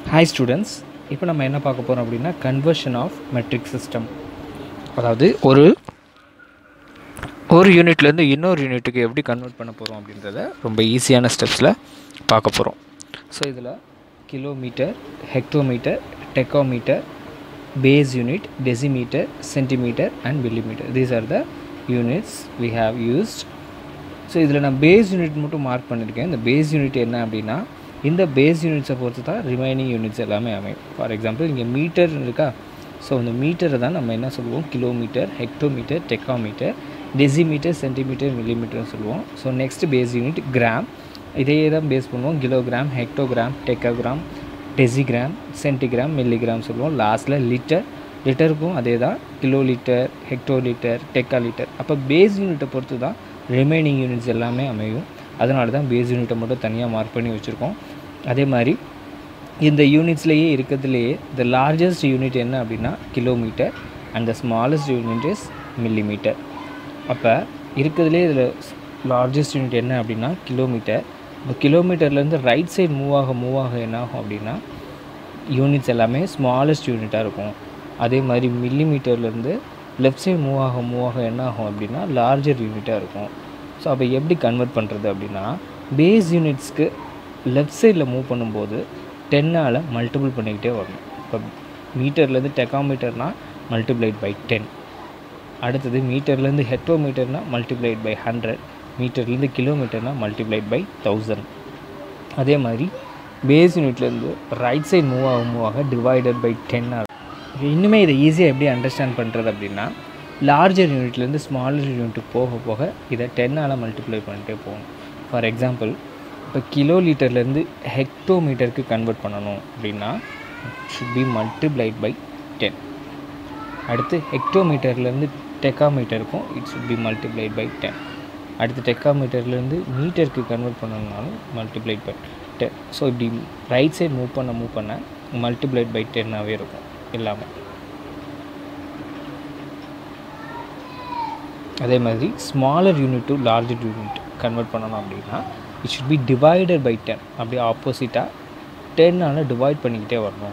hi students இப்போ நம்ம என்ன பார்க்க போகிறோம் அப்படின்னா கன்வர்ஷன் ஆஃப் மெட்ரிக் சிஸ்டம் அதாவது ஒரு ஒரு யூனிட்லேருந்து இன்னொரு யூனிட்டுக்கு எப்படி கன்வெர்ட் பண்ண போகிறோம் அப்படின்றத ரொம்ப ஈஸியான ஸ்டெப்ஸில் பார்க்க போகிறோம் ஸோ இதில் kilometre hectometre decametre base unit decimetre centimetre and millimetre these are the units we have used so இதில் நான் பேஸ் யூனிட் மட்டும் மார்க் பண்ணியிருக்கேன் இந்த பேஸ் யூனிட் என்ன அப்படின்னா இந்த பேஸ் யூனிட்ஸை பொறுத்து தான் ரிமைனிங் யூனிட்ஸ் எல்லாமே அமையும் ஃபார் எக்ஸாம்பிள் இங்கே மீட்டர் இருக்கா ஸோ இந்த மீட்டரை தான் நம்ம என்ன சொல்லுவோம் kilometre hectometre decametre decimetre centimetre மில்லிமீட்டர்னு சொல்லுவோம் so next base unit gram இதையே தான் பேஸ் பண்ணுவோம் kilogram hectogram decagram decigram centigram milligram சொல்லுவோம் லாஸ்ட்டில் லிட்டர் லிட்டருக்கும் அதே தான் kilolitre hectolitre decalitre அப்போ பேஸ் யூனிட்டை பொறுத்து தான் ரிமைனிங் யூனிட்ஸ் எல்லாமே அமையும் அதனால தான் பேஸ் யூனிட்டை மட்டும் தனியாக மார்க் பண்ணி வச்சுருக்கோம் அதே மாதிரி இந்த யூனிட்ஸ்லேயே இருக்கிறதுலையே த லார்ஜஸ்ட் யூனிட் என்ன அப்படின்னா kilometre and the smallest unit is millimetre அப்போ இருக்கிறதுலே இதில் லார்ஜஸ்ட் யூனிட் என்ன அப்படின்னா கிலோமீட்டர் இப்போ கிலோமீட்டர்லேருந்து ரைட் சைடு மூவ் ஆக மூவ் ஆக என்ன ஆகும் அப்படின்னா யூனிட்ஸ் எல்லாமே ஸ்மாலஸ்ட் யூனிட்டாக இருக்கும் அதே மாதிரி மில்லிமீட்டர்லேருந்து லெஃப்ட் சைடு மூவ் ஆக மூவ் ஆக என்ன ஆகும் அப்படின்னா லார்ஜர் யூனிட்டாக இருக்கும் ஸோ அப்போ எப்படி கன்வெர்ட் பண்ணுறது அப்படின்னா பேஸ் யூனிட்ஸ்க்கு லெஃப்ட் சைடில் மூவ் பண்ணும்போது டென்னால் மல்டிபிள் பண்ணிக்கிட்டே வரணும் இப்போ மீட்டர்லேருந்து டெக்காமீட்டர்னால் மல்டிப்ளைட் பை டென் அடுத்தது மீட்டர்லேருந்து ஹெக்டோமீட்டர்னால் மல்டிப்ளைட் பை ஹண்ட்ரட் மீட்டர்லேருந்து கிலோமீட்டர்னால் மல்டிப்ளைட் பை தௌசண்ட் அதே மாதிரி பேஸ் யூனிட்லேருந்து ரைட் சைடு மூவ் ஆக மூவ் ஆக டிவைடட் பை டென்னாக இன்னுமே இதை ஈஸியாக எப்படி அண்டர்ஸ்டாண்ட் பண்ணுறது அப்படின்னா லார்ஜர் யூனிட்லேருந்து ஸ்மாலர் யூனிட்டுக்கு போக போக இதை டென்னால் மல்டிப்ளை பண்ணிட்டே போகணும் ஃபார் எக்ஸாம்பிள் இப்போ கிலோ லிட்டர்லேருந்து ஹெக்டோமீட்டருக்கு கன்வெர்ட் பண்ணணும் அப்படின்னா should be multiplied by ten அடுத்து ஹெக்டோமீட்டர்லேருந்து டெக்காமீட்டருக்கும் it should be multiplied by ten அடுத்து டெக்காமீட்டர்லேருந்து மீட்டருக்கு கன்வெர்ட் பண்ணணும்னாலும் மல்டிப்ளைட் பை டென் ஸோ இப்படி ரைட் சைடு மூவ் பண்ண மூவ் பண்ண மல்டிப்ளைட் பை டென்னாகவே இருக்கும் எல்லாமே அதே மாதிரி smaller unit to larger unit convert பண்ணணும் அப்படின்னா it should be divided by ten அப்படியே ஆப்போசிட்டாக டென்னால் டிவைட் பண்ணிக்கிட்டே வரணும்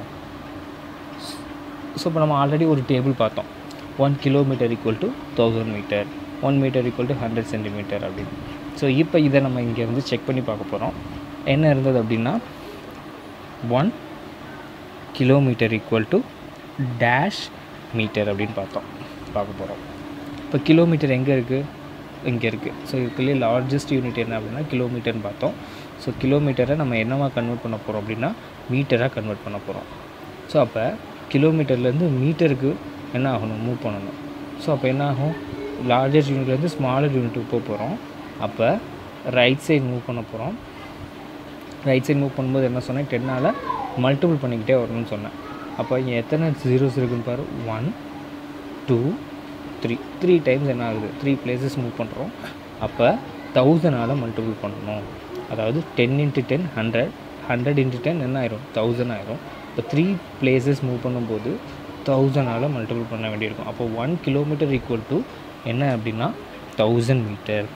ஸோ இப்போ நம்ம ஆல்ரெடி ஒரு டேபிள் பார்த்தோம் one kilometre equal to thousand metre one metre equal to hundred centimetre அப்படின்னு ஸோ இப்போ இதை நம்ம இங்கே வந்து செக் பண்ணி பார்க்க போகிறோம் என்ன இருந்தது அப்படின்னா one kilometre equal to dash metre அப்படின்னு பார்த்தோம் பார்க்க போகிறோம் இப்போ கிலோமீட்டர் எங்கே இருக்குது இங்கே இருக்குது ஸோ இதுக்குள்ளே லார்ஜஸ்ட் யூனிட் என்ன அப்படின்னா கிலோமீட்டர்னு பார்த்தோம் ஸோ கிலோமீட்டரை நம்ம என்னவா கன்வெர்ட் பண்ண போகிறோம் அப்படின்னா மீட்டராக கன்வெர்ட் பண்ண போகிறோம் ஸோ அப்போ கிலோமீட்டர்லேருந்து மீட்டருக்கு என்ன ஆகணும் மூவ் பண்ணணும் ஸோ அப்போ என்ன ஆகும் லார்ஜஸ்ட் யூனிட்லேருந்து ஸ்மாலர் யூனிட்டுக்கு போக போகிறோம் அப்போ ரைட் சைடு மூவ் பண்ண போகிறோம் ரைட் சைடு மூவ் பண்ணும்போது என்ன சொன்னேன் டென்னால் மல்டிபிள் பண்ணிக்கிட்டே வரணும்னு சொன்னேன் அப்போ இங்கே எத்தனை ஜீரோஸ் இருக்குன்னு பாரு one two three three times என்ன ஆகுது த்ரீ பிளேசஸ் மூவ் பண்ணுறோம் அப்போ தௌசண்டால் மல்டிபிள் பண்ணணும் அதாவது ten into ten hundred hundred into ten என்ன ஆயிரும் தௌசண்ட் ஆயிரும் இப்போ த்ரீ பிளேசஸ் மூவ் பண்ணும்போது தௌசண்டால் மல்டிபிள் பண்ண வேண்டியிருக்கும் அப்போ ஒன் கிலோமீட்டர் ஈக்குவல் டு என்ன அப்படின்னா தௌசண்ட் மீட்டர்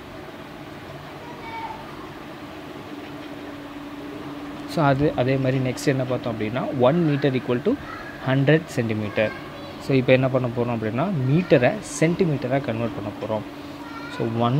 ஸோ அது அதே மாதிரி நெக்ஸ்ட் என்ன பார்த்தோம் அப்படின்னா one metre equal to hundred centimetre so இப்போ என்ன பண்ண போகிறோம் அப்படின்னா மீட்டரை சென்டிமீட்டராக கன்வெர்ட் பண்ண போகிறோம் so one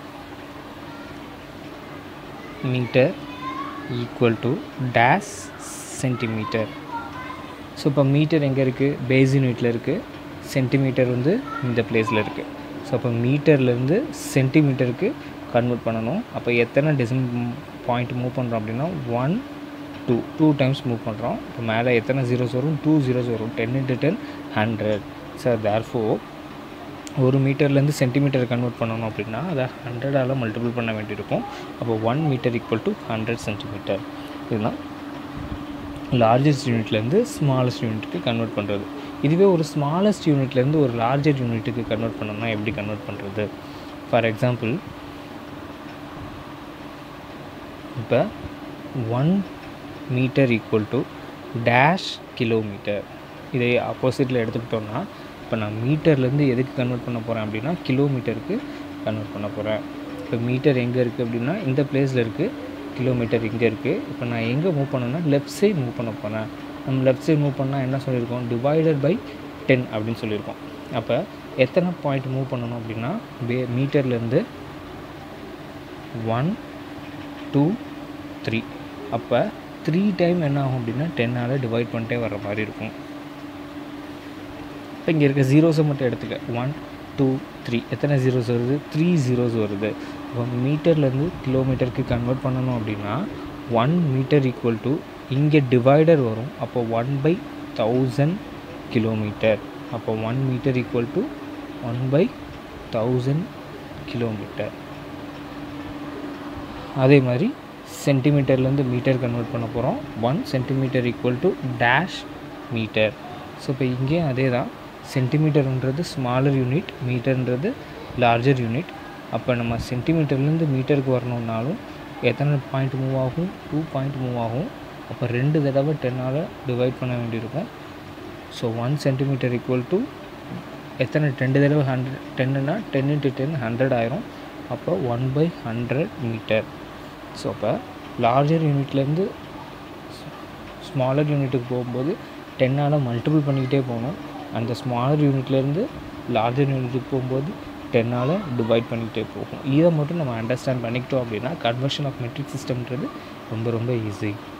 metre equal to dash centimetre so இப்போ மீட்டர் எங்கே இருக்குது பேஸ் யூனிட்டில் இருக்குது சென்டிமீட்டர் வந்து இந்த பிளேஸில் இருக்குது ஸோ அப்போ மீட்டர்லேருந்து சென்டிமீட்டருக்கு கன்வெர்ட் பண்ணணும் அப்போ எத்தனை டெசிம் பாயிண்ட் மூவ் பண்ணுறோம் அப்படின்னா one two two times move பண்ணுறோம் இப்போ மேலே எத்தனை ஜீரோஸ் வரும் டூ ஜீரோஸ் வரும் ten into ten hundred sir therefore ஒரு மீட்டர்லேருந்து சென்டிமீட்டர் கன்வெர்ட் பண்ணணும் அப்படின்னா அதை ஹண்ட்ரடால் மல்டிபிள் பண்ண வேண்டியிருக்கும் அப்போ one metre equal to hundred centimetre இதுதான் லார்ஜஸ்ட் யூனிட்லேருந்து ஸ்மாலஸ்ட் யூனிட்டுக்கு கன்வெர்ட் பண்ணுறது இதுவே ஒரு ஸ்மாலஸ்ட் யூனிட்லேருந்து ஒரு லார்ஜர் யூனிட்டுக்கு கன்வெர்ட் பண்ணணும்னா எப்படி கன்வெர்ட் பண்ணுறது ஃபார் எக்ஸாம்பிள் இப்போ one metre equal to dash kilometre இதை ஆப்போசிட்டில் எடுத்துக்கிட்டோம்னா இப்போ நான் மீட்டர்லேருந்து எதுக்கு கன்வெர்ட் பண்ண போகிறேன் அப்படின்னா கிலோமீட்டருக்கு கன்வெர்ட் பண்ண போகிறேன் இப்போ மீட்டர் எங்கே இருக்குது அப்படின்னா இந்த பிளேஸில் இருக்குது கிலோமீட்டர் இங்கே இருக்குது இப்போ நான் எங்கே மூவ் பண்ணேன்னா லெஃப்ட் சைடு மூவ் பண்ண போகிறேன் நம்ம லெஃப்ட் சைடு மூவ் பண்ணால் என்ன சொல்லியிருக்கோம் டிவைடட் பை டென் அப்படின்னு சொல்லியிருக்கோம் அப்போ எத்தனை பாயிண்ட் மூவ் பண்ணணும் அப்படின்னா பே மீட்டர்லேருந்து ஒன் டூ த்ரீ அப்போ த்ரீ டைம் என்ன ஆகும் அப்படின்னா டென்னால் டிவைட் பண்ணிட்டே வர்ற மாதிரி இருக்கும் இப்போ இங்கே இருக்க ஜீரோஸை மட்டும் எடுத்துக்க ஒன் டூ த்ரீ எத்தனை ஜீரோஸ் வருது த்ரீ ஜீரோஸ் வருது இப்போ மீட்டர்லேருந்து கிலோமீட்டருக்கு கன்வெர்ட் பண்ணணும் அப்படின்னா ஒன் மீட்டர் ஈக்குவல் டு இங்கே டிவைடர் வரும் அப்போ ஒன் பை தௌசண்ட் கிலோமீட்டர் அப்போ one metre equal to one by thousand kilometre அதே மாதிரி சென்டிமீட்டர்லேருந்து மீட்டர் கன்வெர்ட் பண்ண போகிறோம் one centimetre equal to dash metre so இப்போ இங்கேயும் அதே தான் சென்டிமீட்டர்ன்றது ஸ்மாலர் யூனிட் மீட்டர்ன்றது லார்ஜர் யூனிட் அப்போ நம்ம சென்டிமீட்டர்லேருந்து மீட்டருக்கு வரணுன்னாலும் எத்தனை பாயிண்ட் மூவ் ஆகும் டூ பாயிண்ட் மூவ் ஆகும் அப்போ ரெண்டு தடவை டென்னால் டிவைட் பண்ண வேண்டியிருக்கும் so one centimetre equal to எத்தனை ரெண்டு தடவை ஹண்ட்ரட் டென்னுனா டென் இன்ட்டு டென் ஹண்ட்ரட் ஆயிரும் அப்போ one by hundred metre so அப்போ லார்ஜர் யூனிட்லேருந்து ஸ்மாலர் யூனிட்டுக்கு போகும்போது டென்னால் மல்டிபிள் பண்ணிக்கிட்டே போகணும் அந்த ஸ்மாலர் யூனிட்லேருந்து லார்ஜர் யூனிட்டுக்கு போகும்போது டென்னால் டிவைட் பண்ணிக்கிட்டே போகும் இதை மட்டும் நம்ம அண்டர்ஸ்டாண்ட் பண்ணிக்கிட்டோம் அப்படின்னா கன்வர்ஷன் ஆஃப் மெட்ரிக் சிஸ்டம்ன்றது ரொம்ப ரொம்ப ஈஸி